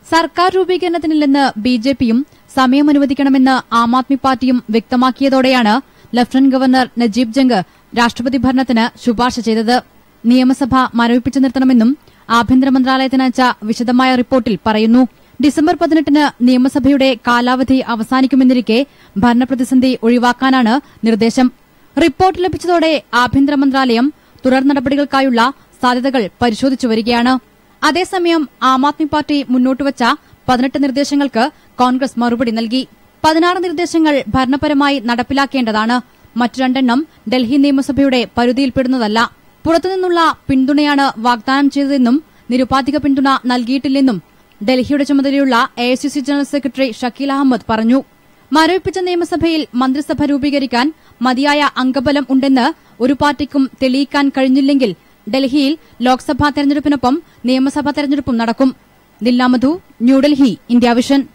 സർക്കാർ രൂപീകരണത്തിനില്ലെന്ന് B J പിയും സമയം അനുവദിക്കണമെന്ന് ആം ആദ്മി പാർട്ടിയും വ്യക്തമാക്കിയതോടെയാണ് ലഫ്റ്റനന്റ് ഗവർണർ നജീബ് ജംഗ് രാഷ്ട്രപതി ഭരണത്തിന് ശുപാർശ ചെയ്തത് നിയമസഭ മരവിപ്പിച്ചു നിർത്തണമെന്നും ആഭ്യന്തര മന്ത്രാലയത്തിന് അയച്ച വിശദമായ റിപ്പോർട്ടിൽ പറയുന്നു ഡിസംബർ പതിനെട്ടിന് നിയമസഭയുടെ കാലാവധി അവസാനിക്കുമെന്നിരിക്കെ ഭരണപ്രതിസന്ധി ഒഴിവാക്കാനാണ് നിർദ്ദേശം റിപ്പോർട്ട് ലഭിച്ചതോടെ ആഭ്യന്തര മന്ത്രാലയം തുടർ നടപടികൾക്കായുള്ള സാധ്യതകൾ പരിശോധിച്ചു വരികയാണ് അതേസമയം ആം ആദ്മി പാർട്ടി മുന്നോട്ടുവച്ച പതിനെട്ട് നിർദ്ദേശങ്ങൾക്ക് കോൺഗ്രസ് മറുപടി നൽകി പതിനാറ് നിർദ്ദേശങ്ങൾ ഭരണപരമായി നടപ്പിലാക്കേണ്ടതാണ് മറ്റു രണ്ടെണ്ണം ഡൽഹി നിയമസഭയുടെ പരിധിയിൽപ്പെടുന്നതല്ല പുറത്തുനിന്നുള്ള പിന്തുണയാണ് വാഗ്ദാനം ചെയ്തതെന്നും നിരുപാധിക പിന്തുണ നൽകിയിട്ടില്ലെന്നും ഡൽഹിയുടെ ചുമതലയുള്ള A general secretary Shakeel Ahmed പറഞ്ഞു മരവിപ്പിച്ച നിയമസഭയിൽ മന്ത്രിസഭ രൂപീകരിക്കാൻ മതിയായ അംഗബലം ഉണ്ടെന്ന് ഒരു പാർട്ടിക്കും തെളിയിക്കാൻ കഴിഞ്ഞില്ലെങ്കിൽ ഡൽഹിയിൽ ലോക്സഭാ തെരഞ്ഞെടുപ്പിനൊപ്പം നിയമസഭാ തെരഞ്ഞെടുപ്പും നടക്കും ദില്ലാമധു ന്യൂഡൽഹി ഇന്ത്യ വിഷൻ